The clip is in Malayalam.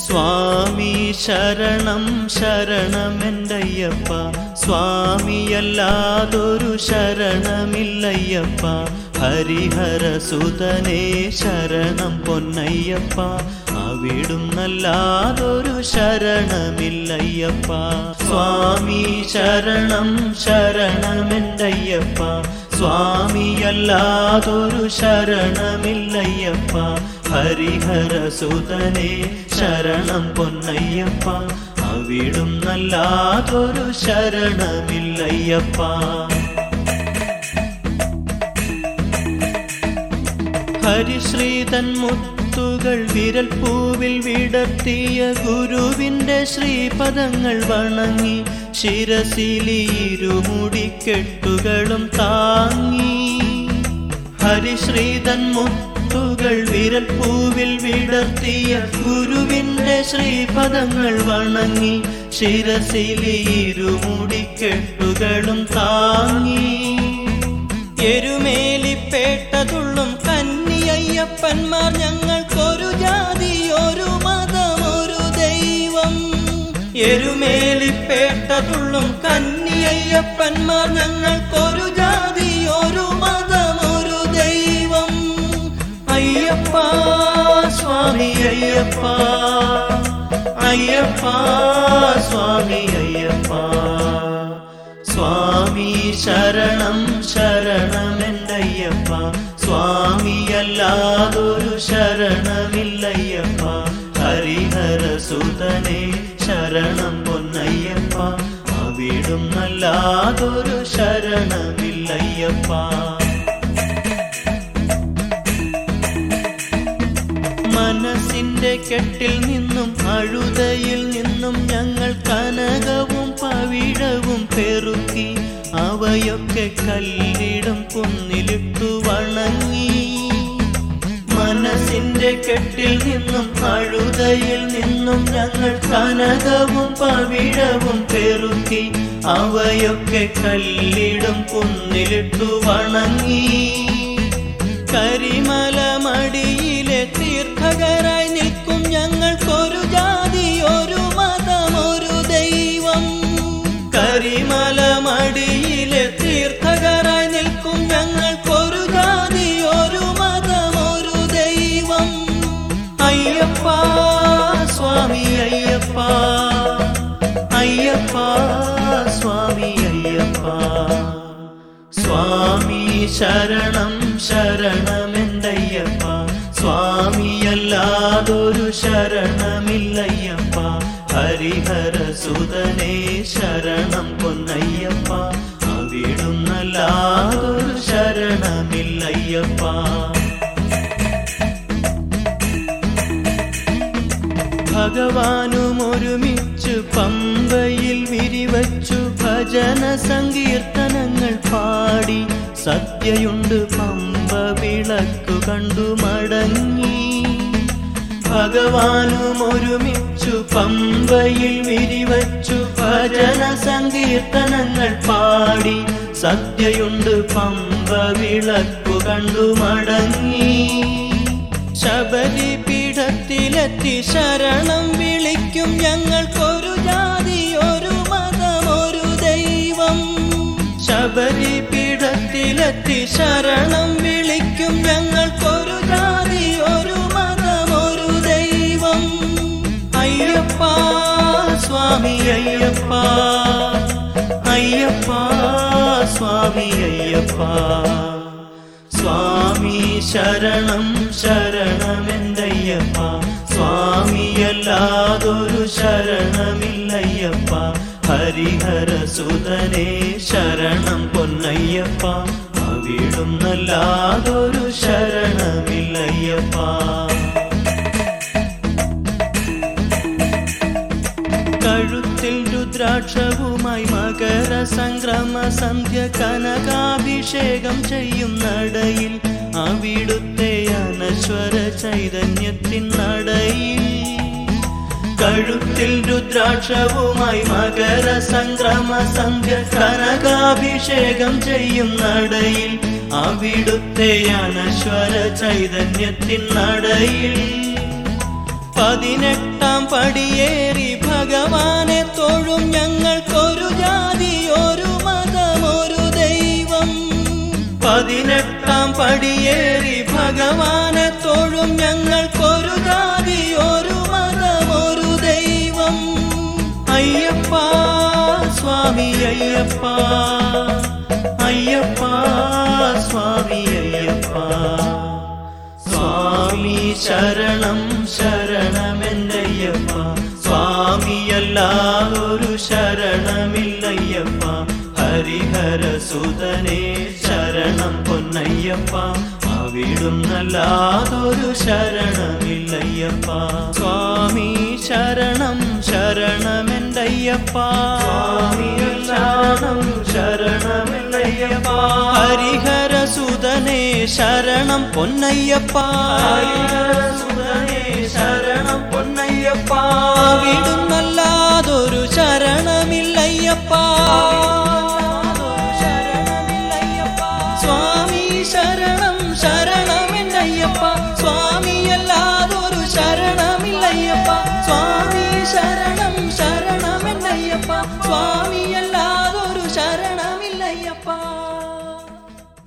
സ്വാമി ശരണം ശരണമെന്തയ്യപ്പ സ്വാമിയല്ലാതൊരു ശരണമില്ലയ്യപ്പ ഹരിഹരസുതനേ ശരണം പൊന്നയ്യപ്പ അവിടുന്നല്ലാതൊരു ശരണമില്ലയ്യപ്പ സ്വാമി ശരണം ശരണമെന്തയ്യപ്പ സ്വാമിയല്ലാതൊരു ശരണമില്ലയ്യപ്പ ഹരിഹരസുതനേ ശരണം പൊന്നയ്യപ്പ അവിടുന്നല്ലാതൊരു ശരണമില്ലയ്യപ്പ ഹരിശ്രീതൻ മുത്തുകൾ വിരൽപ്പൂവിൽ വിടർത്തിയ ഗുരുവിൻ്റെ ശ്രീപദങ്ങൾ വണങ്ങി ശിരസിലിരുമുടിക്കെട്ടുകളും താങ്ങി ഹരിശ്രീതൻ മുത്തുകൾ വിരൽപ്പൂവിൽ വിടർത്തിയ ഗുരുവിൻ്റെ ശ്രീപദങ്ങൾ വണങ്ങി ശിരസിലിരുമുടിക്കെട്ടുകളും താങ്ങി എരുമേലിപ്പേട്ടതുള്ളും കന്നിയയ്യപ്പന്മാർ ഞങ്ങൾക്കൊരു ജാതി ഒരു മതം ഒരു ദൈവം എരുമേലിപ്പേട്ടതുള്ളും കന്നിയയ്യപ്പന്മാർ ഞങ്ങൾക്കൊരു ജാതി ഒരു മതം ഒരു ദൈവം അയ്യപ്പ സ്വാമി അയ്യപ്പ അയ്യപ്പ സ്വാമി അയ്യപ്പ സ്വാമി ശരണം ശരണമെന്തയ്യപ്പ സ്വാമിയല്ലാതൊരു ശരണമില്ലയ്യപ്പ ഹരിഹരസുതനേ ശരണം പൊന്നയ്യപ്പ അവിടുന്നല്ലാതൊരു ശരണമില്ലയ്യപ്പ മനസ്സിന്റെ കെട്ടിൽ നിന്നും അഴുതയിൽ നിന്നും ഞങ്ങൾ കനകവും പവിഴവും പെറുക്കി അവയൊക്കെ കല്ലിടും കുന്നിലിട്ടു വണങ്ങി മനസ്സിന്റെ കെട്ടിൽ നിന്നും അഴുതയിൽ നിന്നും ഞങ്ങൾ കനകവും പവിഴവും പെറുക്കി അവയൊക്കെ കല്ലിടും കുന്നിലിട്ടു വണങ്ങി കരിമല മടിയിലെ തീർത്ഥകരായി നിൽക്കും ഞങ്ങൾക്കൊരു ജാതി ഒരു മതം ഒരു ദൈവം കരിമല മടിയിലെ തീർത്ഥകരായി നിൽക്കും ഞങ്ങൾക്കൊരു ജാതി ഒരു മതം ഒരു ദൈവം അയ്യപ്പ സ്വാമി അയ്യപ്പ അയ്യപ്പ സ്വാമി അയ്യപ്പ സ്വാമി ശരണം ശരണമെന്തയ്യപ്പ സ്വാമിയല്ലാതൊരു ശരണമില്ലയ്യപ്പ ഹരിഹരസുതനേ ശരണം പൊന്നയ്യപ്പ അവിടുന്നല്ലാതൊരു ശരണമില്ലയ്യപ്പ ഭഗവാനും ഒരുമിച്ചു പമ്പയിൽ വിരിവച്ചു ഭജന സങ്കീർത്തനങ്ങൾ പാടി സദ്യയുണ്ട് പമ്പ വിളക്കു കണ്ടു മടങ്ങി ഭഗവാനും ഒരുമിച്ചു പമ്പയിൽ വിരിവച്ചു ഭജന സങ്കീർത്തനങ്ങൾ പാടി സദ്യയുണ്ട് പമ്പ വിളക്കു കണ്ടു മടങ്ങി ശബരി പീഠത്തിലെത്തി ശരണം വിളിക്കും ഞങ്ങൾക്കൊരു ജാതി ഒരു മതം ഒരു ദൈവം ശബരി പീഠത്തിലെത്തി ശരണം വിളിക്കും ഞങ്ങൾക്കൊരു ജാതി ഒരു മതം ഒരു ദൈവം അയ്യപ്പ സ്വാമി അയ്യപ്പ അയ്യപ്പ സ്വാമി അയ്യപ്പ സ്വാമി ശരണം ശരണമെന്തയ്യപ്പ സ്വാമിയല്ലാതൊരു ശരണമില്ലയ്യപ്പ ഹരിഹരസുതനേ ശരണം പൊന്നയ്യപ്പ അവിടുന്നല്ലാതൊരു ശരണമില്ലയ്യപ്പ കഴുത്തിൽ രുദ്രാക്ഷവുമായി മകര സംക്രമ സന്ധ്യ കനകാഭിഷേകം ചെയ്യും നടയിൽ അവിടുത്തെ അനശ്വര ചൈതന്യത്തിൻ നടയിൽ കഴുത്തിൽ രുദ്രാക്ഷവുമായി മകര സംക്രമ സന്ധ്യ കനകാഭിഷേകം ചെയ്യും നടയിൽ അവിടുത്തെ അനശ്വര ചൈതന്യത്തിൻ നടയിൽ പതിനെട്ടാം പടിയേറി ഭഗവാനെ തൊഴും ഞങ്ങൾക്കൊരു ജാതി ഒരു മതം ഒരു ദൈവം പതിനെട്ടാം പടിയേറി ഭഗവാനെ തൊഴും ഞങ്ങൾക്കൊരു ജാതി ഒരു മതം ഒരു ദൈവം അയ്യപ്പ സ്വാമി അയ്യപ്പ അയ്യപ്പ സ്വാമി അയ്യപ്പ സ്വാമി ശരണം ശരണമെന്നയ്യപ്പ സ്വാമിയല്ലാതൊരു ശരണമില്ലയ്യപ്പ ഹരിഹരസുതനേ ശരണം പൊന്നയ്യപ്പ അവിടുന്നല്ലാതൊരു ശരണമില്ലയ്യപ്പ സ്വാമി ശരണം ശരണമെന്തയ്യപ്പ സ്വാമിയല്ലാതൊരു ശരണമില്ലയ്യപ്പ ഹരിഹരസുതനേ ശരണം പൊന്നയ്യപ്പ ഹരിഹരസുതനേ ശരണം പൊന്നയ്യപ്പ വിടുന്നല്ലാതൊരു ശരണമില്ലയ്യപ്പ സ്വാമി ശരണം ശരണമെന്നയ്യപ്പ സ്വാമിയല്ലാതൊരു ശരണമില്ലയ്യപ്പ സ്വാമി ശരണം ശരണമെന്നയ്യപ്പ സ്വാമി